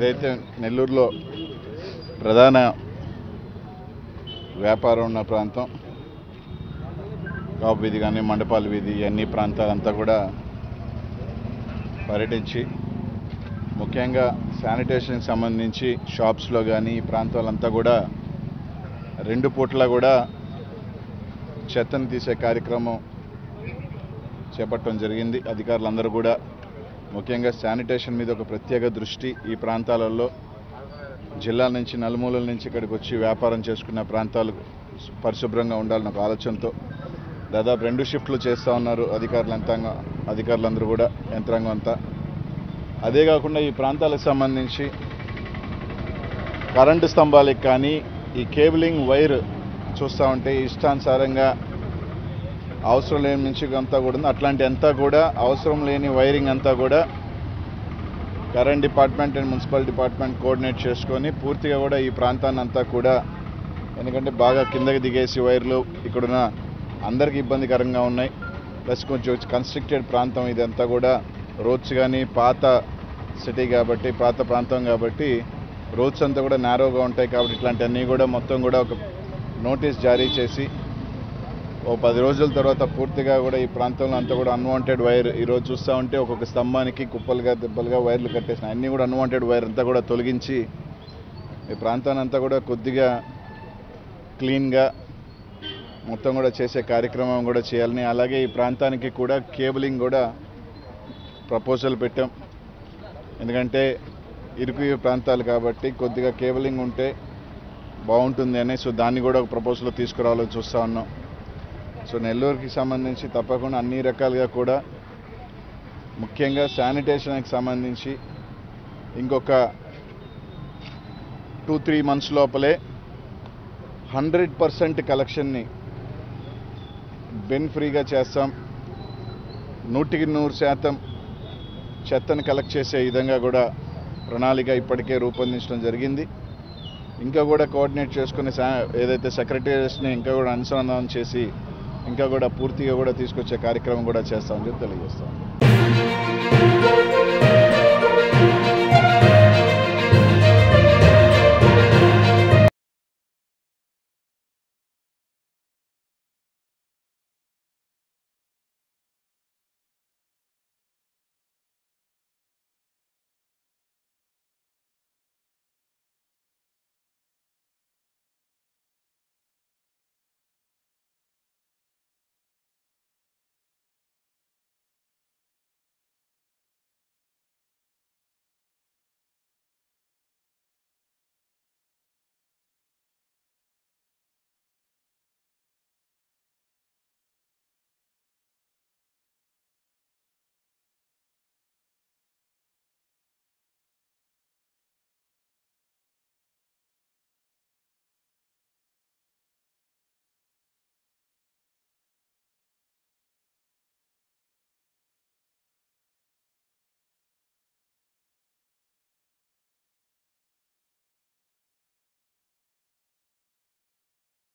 ఏదైతే నెల్లూరులో ప్రధాన వ్యాపారం ఉన్న ప్రాంతం కాపు వీధి కానీ మండపాల వీధి అన్ని ప్రాంతాలంతా కూడా పర్యటించి ముఖ్యంగా శానిటేషన్కి సంబంధించి షాప్స్లో కానీ ఈ ప్రాంతాలంతా కూడా రెండు పూట్ల కూడా చెత్తను తీసే కార్యక్రమం చేపట్టడం జరిగింది అధికారులందరూ కూడా ముఖ్యంగా శానిటేషన్ మీద ఒక ప్రత్యేక దృష్టి ఈ ప్రాంతాలలో జిల్లా నుంచి నలుమూలల నుంచి ఇక్కడికి వచ్చి వ్యాపారం చేసుకున్న ప్రాంతాలు పరిశుభ్రంగా ఉండాలన్న ఒక ఆలోచనతో దాదాపు రెండు షిఫ్ట్లు చేస్తూ ఉన్నారు అధికారులు యంత్రాంగం అధికారులందరూ కూడా యంత్రాంగం అంతా అదే కాకుండా ఈ ప్రాంతాలకు సంబంధించి కరెంటు స్తంభాలకు కానీ ఈ కేబులింగ్ వైర్ చూస్తూ ఉంటే ఇష్టానుసారంగా అవసరం లేని నుంచి అంతా కూడా ఉంది అట్లాంటి అంతా కూడా అవసరం లేని వైరింగ్ అంతా కూడా current department and municipal department coordinate చేసుకొని పూర్తిగా కూడా ఈ ప్రాంతాన్ని అంతా కూడా ఎందుకంటే బాగా కిందకి దిగేసి వైర్లు ఇక్కడున్న అందరికీ ఇబ్బందికరంగా ఉన్నాయి ప్లస్ కొంచెం కన్స్ట్రక్టెడ్ ప్రాంతం ఇదంతా కూడా రోడ్స్ కానీ పాత సిటీ కాబట్టి పాత ప్రాంతం కాబట్టి రోడ్స్ అంతా కూడా నేరోగా ఉంటాయి కాబట్టి ఇట్లాంటివన్నీ కూడా మొత్తం కూడా ఒక నోటీస్ జారీ చేసి ఓ పది రోజుల తర్వాత పూర్తిగా కూడా ఈ ప్రాంతంలో అంతా కూడా అన్వాంటెడ్ వైర్ ఈరోజు చూస్తూ ఉంటే ఒక్కొక్క స్తంభానికి కుప్పలుగా దెబ్బలుగా వైర్లు కట్టేసిన అన్నీ కూడా అన్వాంటెడ్ వైర్ అంతా కూడా తొలగించి ఈ ప్రాంతాన్ని అంతా కూడా కొద్దిగా క్లీన్గా మొత్తం కూడా చేసే కార్యక్రమం కూడా చేయాలని అలాగే ఈ ప్రాంతానికి కూడా కేబులింగ్ కూడా ప్రపోజల్ పెట్టాం ఎందుకంటే ఇరుకు ప్రాంతాలు కాబట్టి కొద్దిగా కేబులింగ్ ఉంటే బాగుంటుంది అని సో దాన్ని కూడా ఒక ప్రపోజల్ తీసుకురావాలని చూస్తూ ఉన్నాం సో నెల్లూరుకి సంబంధించి తప్పకుండా అన్ని రకాలుగా కూడా ముఖ్యంగా శానిటేషన్కి సంబంధించి ఇంకొక టూ త్రీ మంత్స్ లోపలే హండ్రెడ్ పర్సెంట్ కలెక్షన్ని బెన్ ఫ్రీగా చేస్తాం నూటికి నూరు శాతం చెత్తను కలెక్ట్ చేసే విధంగా కూడా ప్రణాళిక ఇప్పటికే రూపొందించడం జరిగింది ఇంకా కూడా కోఆర్డినేట్ చేసుకుని సా- ఏదైతే సెక్రటరీస్ని ఇంకా కూడా అనుసంధానం చేసి ఇంకా కూడా పూర్తిగా కూడా తీసుకొచ్చే కార్యక్రమం కూడా చేస్తామని చెప్పి తెలియజేస్తాం